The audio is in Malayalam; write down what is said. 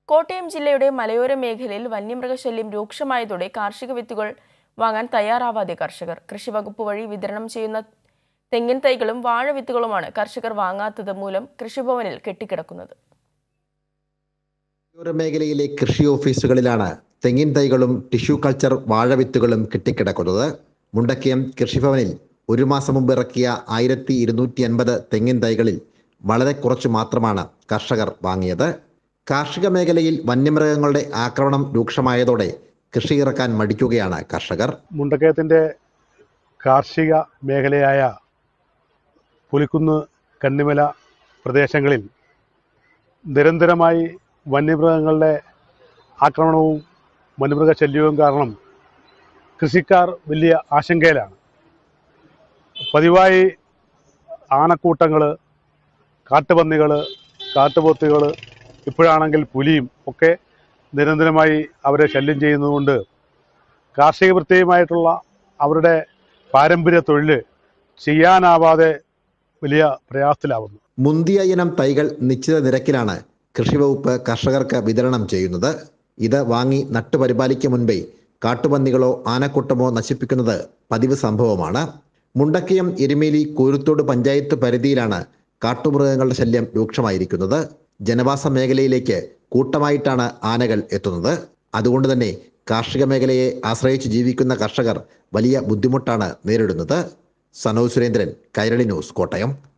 കോട്ടയം ജില്ലയുടെ മലയോര മേഖലയിൽ വന്യമൃഗശല്യം രൂക്ഷമായതോടെ കാർഷിക വിത്തുകൾ വാങ്ങാൻ തയ്യാറാവാതെ കർഷകർ കൃഷിവകുപ്പ് വഴി വിതരണം ചെയ്യുന്ന തെങ്ങിൻ തൈകളും വാഴ വിത്തുകളുമാണ് കർഷകർ വാങ്ങാത്തത് മൂലം കൃഷിഭവനിൽ കെട്ടിക്കിടക്കുന്നത് മലയോര മേഖലയിലെ കൃഷി ഓഫീസുകളിലാണ് തെങ്ങിൻ തൈകളും ടിഷ്യൂ കൾച്ചർ വാഴവിത്തുകളും കെട്ടിക്കിടക്കുന്നത് മുണ്ടക്കയം കൃഷിഭവനിൽ ഒരു മാസം മുമ്പ് ഇറക്കിയ ആയിരത്തി ഇരുന്നൂറ്റി അൻപത് തെങ്ങിൻ തൈകളിൽ വളരെ കുറച്ച് മാത്രമാണ് കർഷകർ വാങ്ങിയത് കാർഷിക മേഖലയിൽ വന്യമൃഗങ്ങളുടെ ആക്രമണം രൂക്ഷമായതോടെ കൃഷി ഇറക്കാൻ മടിക്കുകയാണ് കർഷകർ മുണ്ടക്കയത്തിൻ്റെ കാർഷിക മേഖലയായ പുലിക്കുന്ന് കന്നിമല പ്രദേശങ്ങളിൽ നിരന്തരമായി വന്യമൃഗങ്ങളുടെ ആക്രമണവും വന്യമൃഗ ശല്യവും കാരണം കൃഷിക്കാർ വലിയ ആശങ്കയിലാണ് പതിവായി ആനക്കൂട്ടങ്ങൾ കാട്ടുപന്നികൾ കാട്ടുപോത്തുകൾ ഇപ്പോഴാണെങ്കിൽ പുലിയും ഒക്കെ നിരന്തരമായി അവരെ ശല്യം ചെയ്യുന്നതുകൊണ്ട് കാർഷിക വൃത്തിയുമായിട്ടുള്ള അവരുടെ പാരമ്പര്യ തൊഴിൽ ചെയ്യാനാവാതെ വലിയ പ്രയാസത്തിലാവുന്നു മുന്തിയ ഇനം തൈകൾ നിശ്ചിത നിരക്കിലാണ് കൃഷിവകുപ്പ് കർഷകർക്ക് വിതരണം ചെയ്യുന്നത് ഇത് വാങ്ങി നട്ടുപരിപാലിക്കും മുൻപേ കാട്ടുപന്നികളോ ആനക്കൂട്ടമോ നശിപ്പിക്കുന്നത് പതിവ് സംഭവമാണ് മുണ്ടക്കയം എരുമേലി കോരുത്തോട് പഞ്ചായത്ത് പരിധിയിലാണ് കാട്ടുമൃഗങ്ങളുടെ ശല്യം രൂക്ഷമായിരിക്കുന്നത് ജനവാസ മേഖലയിലേക്ക് കൂട്ടമായിട്ടാണ് ആനകൾ എത്തുന്നത് അതുകൊണ്ട് തന്നെ കാർഷിക മേഖലയെ ആശ്രയിച്ച് ജീവിക്കുന്ന കർഷകർ വലിയ ബുദ്ധിമുട്ടാണ് നേരിടുന്നത് സനോജ് സുരേന്ദ്രൻ കൈരളി ന്യൂസ് കോട്ടയം